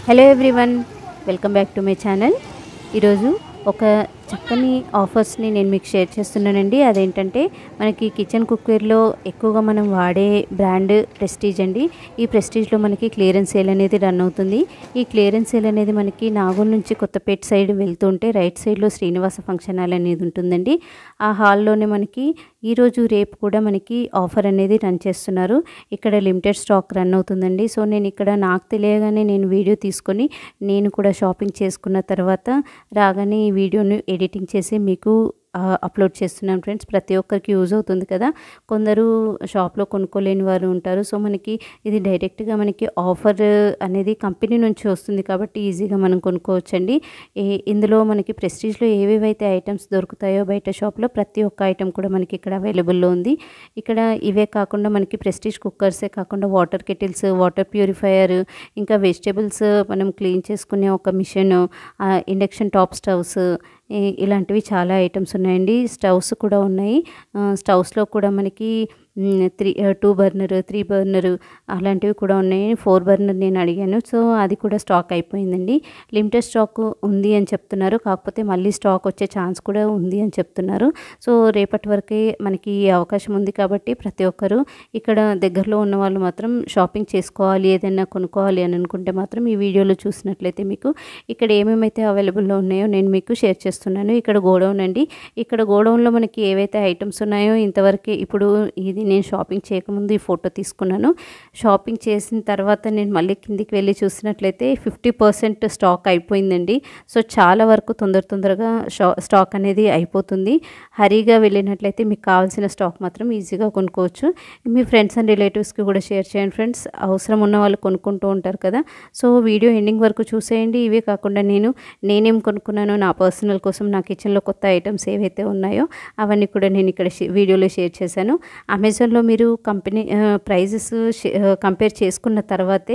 hello everyone welcome back to my channel ఈరోజు ఒక చక్కని ఆఫర్స్ని నేను మీకు షేర్ చేస్తున్నానండి అదేంటంటే మనకి కిచెన్ కుక్వేర్లో ఎక్కువగా మనం వాడే బ్రాండ్ ప్రెస్టీజ్ అండి ఈ ప్రెస్టీజ్లో మనకి క్లియరెన్స్ సేల్ అనేది రన్ అవుతుంది ఈ క్లియరెన్స్ సేల్ అనేది మనకి నాగోల్ నుంచి కొత్తపేట సైడ్ వెళ్తుంటే రైట్ సైడ్లో శ్రీనివాస ఫంక్షన్ హాల్ అనేది ఉంటుందండి ఆ హాల్లోనే మనకి ఈరోజు రేపు కూడా మనకి ఆఫర్ అనేది రన్ చేస్తున్నారు ఇక్కడ లిమిటెడ్ స్టాక్ రన్ అవుతుందండి సో నేను ఇక్కడ నాకు తెలియగానే నేను వీడియో తీసుకొని నేను కూడా షాపింగ్ చేసుకున్న తర్వాత రాగానే ఈ వీడియోని ఎడిటింగ్ చేసి మీకు ఆ, అప్లోడ్ చేస్తున్నాను ఫ్రెండ్స్ ప్రతి ఒక్కరికి యూజ్ అవుతుంది కదా కొందరు షాప్లో కొనుక్కోలేని వారు ఉంటారు సో మనకి ఇది డైరెక్ట్గా మనకి ఆఫర్ అనేది కంపెనీ నుంచి వస్తుంది కాబట్టి ఈజీగా మనం కొనుక్కోవచ్చండి ఏ ఇందులో మనకి ప్రెస్టీజ్లో ఏవేవైతే ఐటమ్స్ దొరుకుతాయో బయట షాప్లో ప్రతి ఒక్క ఐటమ్ కూడా మనకి ఇక్కడ అవైలబుల్లో ఉంది ఇక్కడ ఇవే కాకుండా మనకి ప్రెస్టీజ్ కుక్కర్సే కాకుండా వాటర్ కెటిల్స్ వాటర్ ప్యూరిఫైయర్ ఇంకా వెజిటేబుల్స్ మనం క్లీన్ చేసుకునే ఒక మిషన్ ఇండక్షన్ టాప్ స్టవ్స్ ఈ- ఇలాంటివి చాలా ఐటమ్స్ ఉన్నాయండి స్టవ్స్ కూడా ఉన్నాయి ఆ, స్టవ్స్లో కూడా మనకి మ్, three two burner three burner అలాంటివి కూడా ఉన్నాయి ఫోర్ బర్నర్ నేను అడిగాను సో అది కూడా స్టాక్ అయిపోయిందండి లిమిటెడ్ స్టాక్ ఉంది అని చెప్తున్నారు కాకపోతే మళ్ళీ స్టాక్ వచ్చే ఛాన్స్ కూడా ఉంది అని చెప్తున్నారు సో రేపటి వరకే మనకి ఈ అవకాశం ఉంది కాబట్టి ప్రతి ఒక్కరూ ఇక్కడ దగ్గరలో ఉన్న వాళ్ళు మాత్రం షాపింగ్ చేసుకోవాలి ఏదైనా కొనుక్కోవాలి అని అనుకుంటే మాత్రం ఈ వీడియోలో చూసినట్లయితే మీకు ఇక్కడ ఏమేమైతే అవైలబుల్లో ఉన్నాయో నేను మీకు షేర్ చేస్తున్నాను ఇక్కడ గోడౌన్ అండి ఇక్కడ గోడౌన్లో మనకి ఏవైతే ఐటమ్స్ ఉన్నాయో ఇంతవరకు ఇప్పుడు ఇది నేను షాపింగ్ చేయకముందు ఈ ఫోటో తీసుకున్నాను షాపింగ్ చేసిన తర్వాత నేను మళ్ళీ కిందికి వెళ్ళి చూసినట్లయితే ఫిఫ్టీ పర్సెంట్ స్టాక్ అయిపోయిందండి సో చాలా వరకు తొందర తొందరగా షా స్టాక్ అనేది అయిపోతుంది హరీగా వెళ్ళినట్లయితే మీకు కావాల్సిన స్టాక్ మాత్రం ఈజీగా కొనుక్కోవచ్చు మీ ఫ్రెండ్స్ అండ్ రిలేటివ్స్కి కూడా షేర్ చేయండి ఫ్రెండ్స్ అవసరం ఉన్న వాళ్ళు కొనుక్కుంటూ ఉంటారు కదా సో వీడియో ఎండింగ్ వరకు చూసేయండి ఇవే కాకుండా నేను నేనేం కొనుక్కున్నానో నా పర్సనల్ కోసం నా కిచెన్లో కొత్త ఐటమ్స్ ఏవైతే ఉన్నాయో అవన్నీ కూడా నేను ఇక్కడ షే- వీడియోలో షేర్ చేశాను అమెజాన్లో మీరు కంపెనీ ప్రైజెస్ కంపేర్ చేసుకున్న తర్వాతే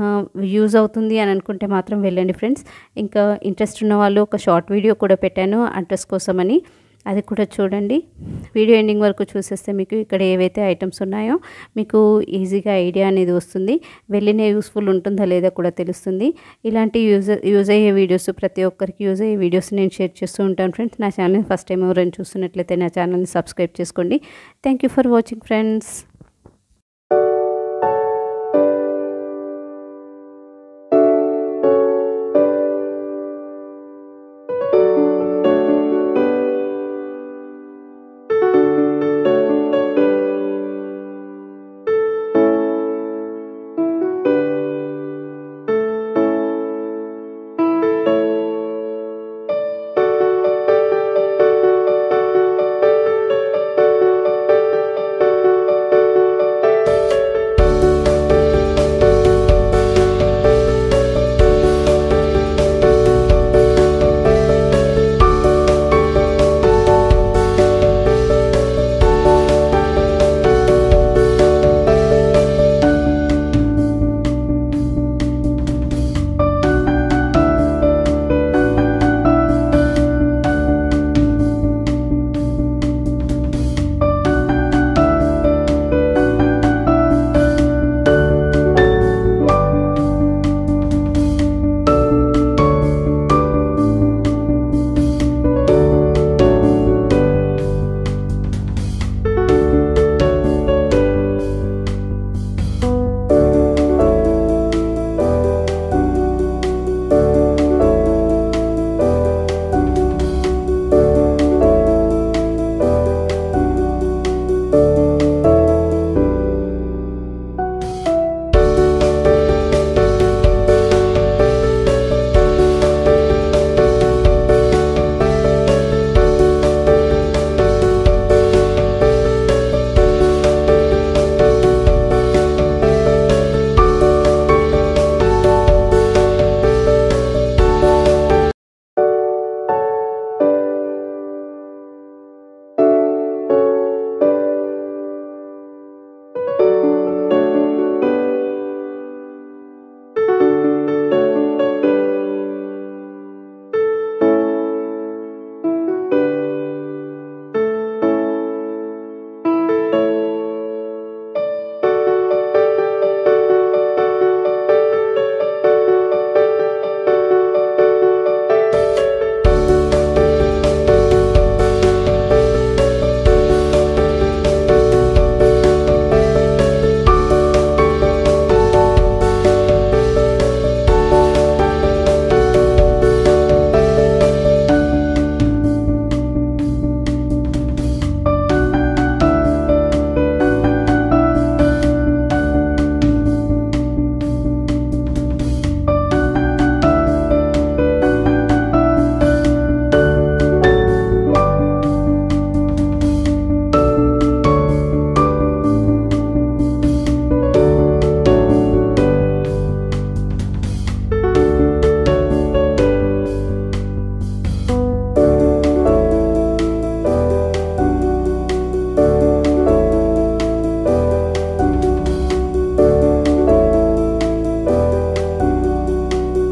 యూజ్ అవుతుంది అని అనుకుంటే మాత్రం వెళ్ళండి ఫ్రెండ్స్ ఇంకా ఇంట్రెస్ట్ ఉన్న వాళ్ళు ఒక షార్ట్ వీడియో కూడా పెట్టాను అడ్రస్ కోసమని అది కూడా చూడండి వీడియో ఎండింగ్ వరకు చూసేస్తే మీకు ఇక్కడ ఏవైతే ఐటమ్స్ ఉన్నాయో మీకు ఈజీగా ఐడియా అనేది వస్తుంది వెళ్ళిన యూస్ఫుల్ ఉంటుందా లేదా కూడా తెలుస్తుంది ఇలాంటి యూజ్ యూజ్ అయ్యే వీడియోస్ ప్రతి ఒక్కరికి యూజ్ అయ్యే వీడియోస్ నేను షేర్ చేస్తూ ఉంటాను ఫ్రెండ్స్ నా ఛానల్ ఫస్ట్ టైం ఎవరైనా చూస్తున్నట్లయితే నా ఛానల్ని సబ్స్క్రైబ్ చేసుకోండి thank you for watching friends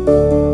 bye